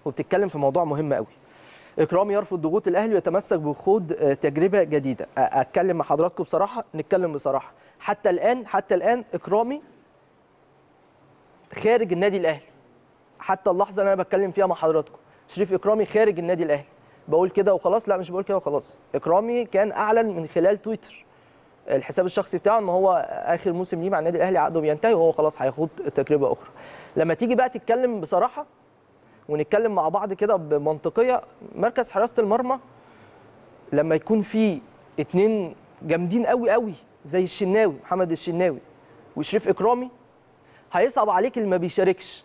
وبتتكلم في موضوع مهم قوي اكرامي يرفض ضغوط الاهلي ويتمسك بخوض آه، تجربه جديده أ- اتكلم مع حضراتكم بصراحه نتكلم بصراحه حتى الان حتى الان اكرامي خارج النادي الاهلي حتى اللحظه اللي انا بتكلم فيها مع حضراتكم شريف اكرامي خارج النادي الاهلي بقول كده وخلاص لا مش بقول كده وخلاص اكرامي كان اعلن من خلال تويتر الحساب الشخصي بتاعه ان هو اخر موسم ليه مع النادي الاهلي عقده بينتهي وهو خلاص هيخوض تجربه اخرى لما تيجي بقى تتكلم بصراحه ونتكلم مع بعض كده بمنطقيه مركز حراسه المرمى لما يكون في اتنين جامدين قوي قوي زي الشناوي محمد الشناوي وشريف اكرامي هيصعب عليك اللي ما بيشاركش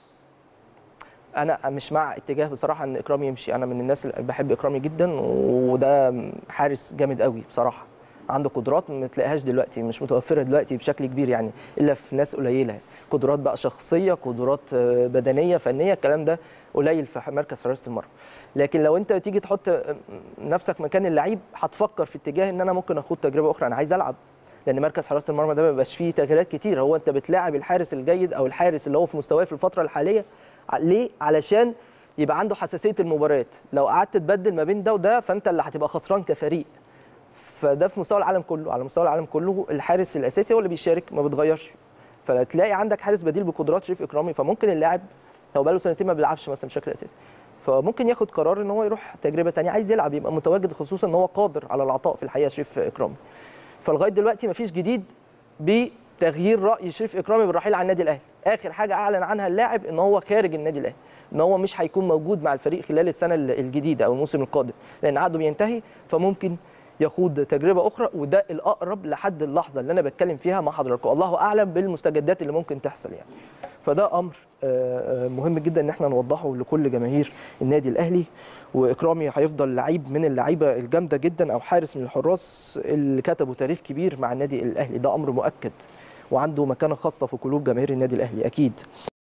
انا مش مع اتجاه بصراحه ان اكرامي يمشي انا من الناس اللي بحب اكرامي جدا وده حارس جامد قوي بصراحه عنده قدرات ما تلاقيهاش دلوقتي مش متوفره دلوقتي بشكل كبير يعني الا في ناس قليله قدرات بقى شخصيه قدرات آه، بدنيه فنيه الكلام ده قليل في مركز حراسه المرمى لكن لو انت تيجي تحط آه، نفسك مكان اللعيب هتفكر في اتجاه ان انا ممكن اخوض تجربه اخرى انا عايز العب لان مركز حراسه المرمى ده ما بيبقاش فيه تغييرات كتير هو انت بتلاعب الحارس الجيد او الحارس اللي هو في مستواه في الفتره الحاليه ع- ليه علشان يبقى عنده حساسيه المباريات لو قعدت تبدل ما بين ده وده فانت اللي هتبقى خسران كفريق فده في مستوى العالم كله على مستوى العالم كله الحارس الاساسي هو اللي بيشارك ما بيتغيرش فتلاقي عندك حارس بديل بقدرات شريف اكرامي فممكن اللاعب لو بقاله سنتين ما بيلعبش مثلا بشكل اساسي فممكن ياخد قرار ان هو يروح تجربه تانية عايز يلعب يبقى متواجد خصوصا ان هو قادر على العطاء في الحقيقه شريف اكرامي فلغايه دلوقتي مفيش جديد بتغيير راي شريف اكرامي بالرحيل عن النادي الاهلي اخر حاجه اعلن عنها اللاعب ان هو خارج النادي الاهلي ان هو مش هيكون موجود مع الفريق خلال السنه الجديده او الموسم القادم لان عقده بينتهي فممكن يخوض تجربه اخرى وده الاقرب لحد اللحظه اللي انا بتكلم فيها مع حضراتكم الله اعلم بالمستجدات اللي ممكن تحصل يعني فده امر آه، آه، مهم جدا ان احنا نوضحه لكل جماهير النادي الاهلي واكرامي هيفضل لعيب من اللعيبه الجامده جدا او حارس من الحراس اللي كتبوا تاريخ كبير مع النادي الاهلي ده امر مؤكد وعنده مكانه خاصه في قلوب جماهير النادي الاهلي اكيد